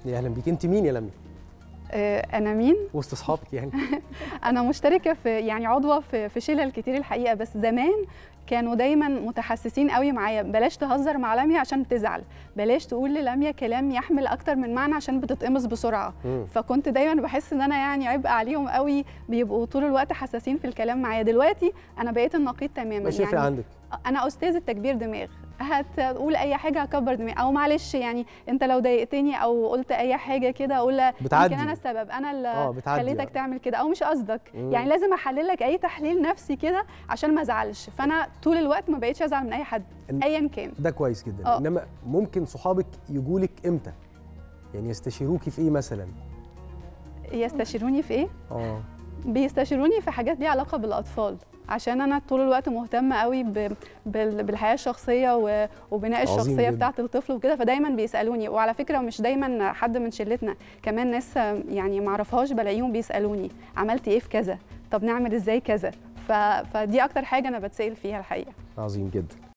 يا اهلا بيك انت مين يا لميا آه، انا مين وسط اصحابك يعني انا مشتركه في يعني عضوه في في شلل كتير الحقيقه بس زمان كانوا دايما متحسسين قوي معايا بلاش تهزر مع لميا عشان تزعل بلاش تقول للميا كلام يحمل اكتر من معنى عشان بتتقمص بسرعه مم. فكنت دايما بحس ان انا يعني عبء عليهم قوي بيبقوا طول الوقت حساسين في الكلام معايا دلوقتي انا بقيت النقيض تماما مش يفرق يعني عندك انا استاذ التكبير دماغ هتقول اي حاجه هكبر دماغي او معلش يعني انت لو ضايقتني او قلت اي حاجه كده اقول لا بتعدي. يمكن انا السبب انا آه، اللي بتعدي خليتك يعني. تعمل كده او مش قصدك مم. يعني لازم احلل لك اي تحليل نفسي كده عشان ما ازعلش فانا طول الوقت ما بقيتش ازعل من اي حد إن- ايا كان ده كويس جدا آه. انما ممكن صحابك يجوا لك امتى يعني يستشيروكي في ايه مثلا يستشيروني في ايه اه بيستشيروني في حاجات ليها علاقه بالاطفال عشان انا طول الوقت مهتمه قوي ب- بال- بالحياه الشخصيه و- وبناء عظيم الشخصيه جدا. بتاعه الطفل وكده فدايما بيسالوني وعلى فكره مش دايما حد من شلتنا كمان ناس يعني ما اعرفهاش بلاقيهم بيسالوني عملتي ايه في كذا طب نعمل ازاي كذا ف... فدي اكتر حاجه انا بتسال فيها الحقيقه عظيم جدا